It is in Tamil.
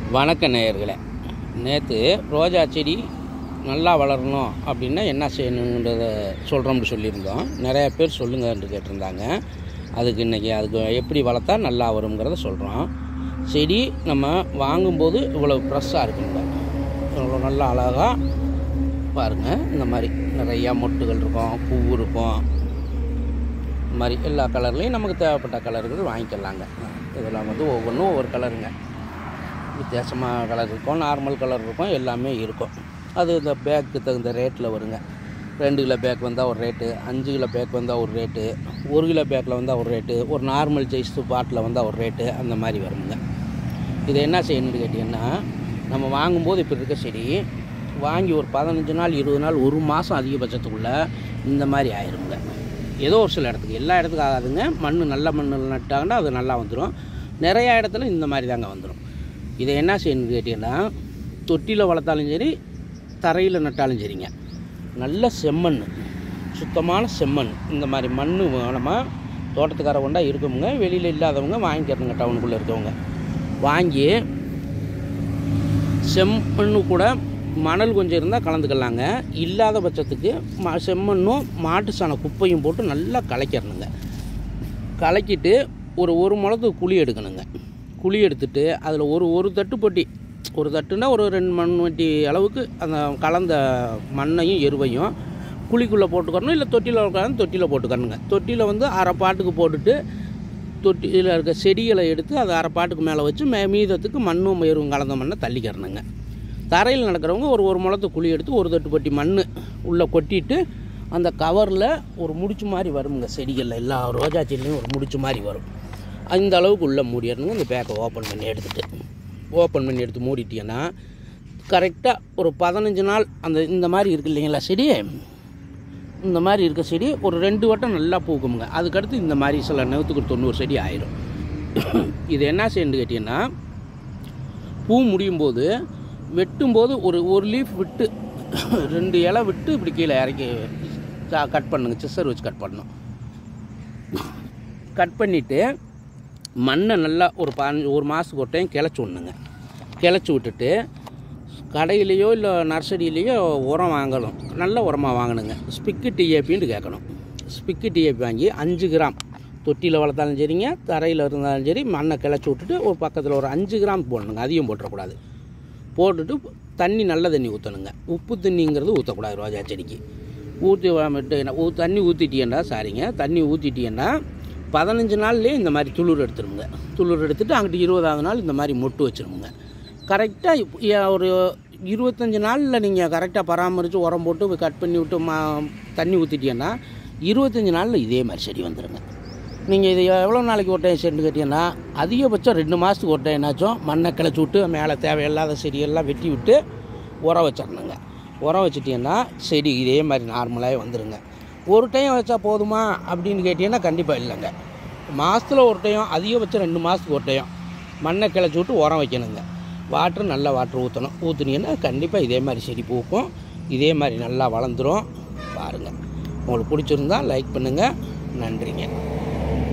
வணக்க நேயர்களே நேற்று ரோஜா செடி நல்லா வளரணும் அப்படின்னா என்ன செய்யணுன்றத சொல்கிறோம்னு சொல்லியிருந்தோம் நிறைய பேர் சொல்லுங்கன்னு கேட்டிருந்தாங்க அதுக்கு இன்றைக்கி அதுக்கு எப்படி வளர்த்தா நல்லா வருங்கிறத சொல்கிறோம் செடி நம்ம வாங்கும்போது இவ்வளோ ஃப்ரெஷ்ஷாக இருக்குங்க இவ்வளோ நல்லா அழகாக பாருங்கள் இந்த மாதிரி நிறையா மொட்டுகள் இருக்கும் பூ இருக்கும் இந்த மாதிரி எல்லா கலர்லேயும் நமக்கு தேவைப்பட்ட கலர்கள் வாங்கிக்கலாங்க இதெல்லாம் வந்து ஒவ்வொன்றும் ஒவ்வொரு கலருங்க வித்தியாசமாக கலர் இருக்கும் நார்மல் கலர் இருக்கும் எல்லாமே இருக்கும் அது இந்த பேக்கு தகுந்த ரேட்டில் வருங்க ரெண்டு கிலோ பேக் வந்தால் ஒரு ரேட்டு அஞ்சு கிலோ பேக் வந்தால் ஒரு ரேட்டு ஒரு கிலோ பேக்கில் வந்தால் ஒரு ரேட்டு ஒரு நார்மல் சைஸ் பாட்டில் வந்தால் ஒரு ரேட்டு அந்த மாதிரி வருங்க இதை என்ன செய்யணும்னு கேட்டிங்கன்னா நம்ம வாங்கும்போது இப்படி இருக்க செடி வாங்கி ஒரு பதினஞ்சு நாள் இருபது நாள் ஒரு மாதம் அதிகபட்சத்துக்குள்ளே இந்த மாதிரி ஆயிருங்க ஏதோ ஒரு சில இடத்துக்கு எல்லா இடத்துக்கும் ஆகாதுங்க மண் நல்ல மண்ணில் நட்டாங்கன்னா அது நல்லா வந்துடும் நிறையா இடத்துல இந்த மாதிரி தாங்க வந்துடும் இதை என்ன செய்யணும்னு கேட்டிங்கன்னா தொட்டியில் வளர்த்தாலும் சரி தரையில் நட்டாலும் சரிங்க நல்ல செம்மண் சுத்தமான செம்மண் இந்த மாதிரி மண் நம்ம தோட்டத்துக்கார கொண்டா இருக்கவங்க வெளியில் இல்லாதவங்க வாங்கிக்கிறதுங்க டவுனுக்குள்ளே இருக்கவங்க வாங்கி செம்மண்ணு கூட மணல் கொஞ்சம் இருந்தால் கலந்துக்கலாங்க இல்லாத பட்சத்துக்கு ம செம்மண்ணும் மாட்டு சாண குப்பையும் போட்டு நல்லா கலக்கிடணுங்க கலக்கிட்டு ஒரு ஒரு முளத்துக்கு குழி எடுக்கணுங்க குழி எடுத்துட்டு அதில் ஒரு ஒரு தட்டு பொட்டி ஒரு தட்டுனா ஒரு ரெண்டு மண் வட்டி அளவுக்கு அந்த கலந்த மண்ணையும் எருவையும் குழிக்குள்ளே போட்டுக்கணும் இல்லை தொட்டியில் உட்காந்து தொட்டியில் போட்டுக்கணுங்க தொட்டியில் வந்து அரை பாட்டுக்கு போட்டுட்டு தொட்டியில் இருக்க செடிகளை எடுத்து அதை அரை பாட்டுக்கு மேலே வச்சு மே மீதத்துக்கு மண்ணும் எருவும் கலந்த மண்ணை தள்ளிக்கிறணுங்க தரையில் நடக்கிறவங்க ஒரு ஒரு முளத்து குழி எடுத்து ஒரு தட்டு பட்டி மண் உள்ளே கொட்டிட்டு அந்த கவரில் ஒரு முடிச்சு மாதிரி வருங்க செடிகளில் எல்லா ரோஜா செடிலையும் ஒரு முடிச்சு மாதிரி வரும் அந்த அளவுக்கு உள்ளே மூடிடணுங்க இந்த பேக்கை ஓப்பன் பண்ணி எடுத்துகிட்டு ஓப்பன் பண்ணி எடுத்து மூடிட்டீங்கன்னா கரெக்டாக ஒரு பதினஞ்சு நாள் அந்த இந்த மாதிரி இருக்கு இல்லைங்களா செடி இந்த மாதிரி இருக்க செடி ஒரு ரெண்டு வட்டம் நல்லா பூக்குமுங்க அதுக்கடுத்து இந்த மாதிரி சில நூற்றுக்கு தொண்ணூறு செடி ஆயிரும் இது என்ன செய்யணும்னு கேட்டிங்கன்னா பூ முடியும் போது வெட்டும்போது ஒரு ஒரு லீஃப் விட்டு ரெண்டு இலை விட்டு இப்படி கீழே இறக்கி கட் பண்ணுங்க சிஸ்டர் வச்சு கட் பண்ணணும் கட் பண்ணிவிட்டு மண்ணை நல்லா ஒரு பதினஞ்சு ஒரு மாதத்துக்கு ஒரு டைம் கிளச்சி விடணுங்க கிளச்சி விட்டுட்டு கடையிலையோ இல்லை நர்சரியிலையோ உரம் வாங்கணும் நல்ல உரமாக வாங்கணுங்க ஸ்பிக்கு டிஏபின்னு கேட்கணும் ஸ்பிக்கு டிஏபி வாங்கி அஞ்சு கிராம் தொட்டியில் வளர்த்தாலும் சரிங்க தரையில் இருந்தாலும் சரி மண்ணை கிளச்சி விட்டுட்டு ஒரு பக்கத்தில் ஒரு அஞ்சு கிராம் போடணுங்க அதிகம் போட்டுறக்கூடாது போட்டுட்டு தண்ணி நல்ல தண்ணி ஊற்றணுங்க உப்பு தண்ணிங்கிறது ஊற்றக்கூடாது ரோஜா செடிக்கு ஊற்றி விட்டு ஊ தண்ணி ஊற்றிட்டீங்கன்னா சாரிங்க தண்ணி ஊற்றிட்டீங்கன்னா பதினஞ்சு நாள்லேயே இந்த மாதிரி துளிர் எடுத்துருங்க துளிர் எடுத்துட்டு அங்கிட்டு இருபதாவது நாள் இந்த மாதிரி மொட்டு வச்சுருங்க கரெக்டாக ஒரு இருபத்தஞ்சி நாளில் நீங்கள் கரெக்டாக பராமரித்து உரம் போட்டு கட் பண்ணி விட்டு மா தண்ணி ஊற்றிட்டீங்கன்னா இருபத்தஞ்சி நாளில் இதே மாதிரி செடி வந்துடுங்க நீங்கள் இது எவ்வளோ நாளைக்கு ஒரு டைம் செடின்னு கேட்டிங்கன்னா அதிகபட்சம் ரெண்டு மாதத்துக்கு ஒரு டைம்னாச்சும் மண்ணை கிளச்சி விட்டு மேலே தேவையில்லாத செடியெல்லாம் வெட்டி விட்டு உரம் வச்சிடணுங்க உரம் வச்சிட்டிங்கன்னா செடி இதே மாதிரி நார்மலாகவே வந்துடுங்க ஒரு டைம் வச்சா போதுமா அப்படின்னு கேட்டிங்கன்னா கண்டிப்பாக இல்லைங்க மாதத்தில் ஒரு டைம் அதிகபட்சம் ரெண்டு மாதத்துக்கு ஒரு டைம் மண்ணை கிளச்சி விட்டு உரம் வைக்கணுங்க வாட்ரு நல்லா வாட்ரு ஊற்றணும் ஊற்றுனீங்கன்னா கண்டிப்பாக இதே மாதிரி செடி பூக்கும் இதே மாதிரி நல்லா வளர்ந்துரும் பாருங்கள் உங்களுக்கு பிடிச்சிருந்தா லைக் பண்ணுங்கள் நன்றிங்க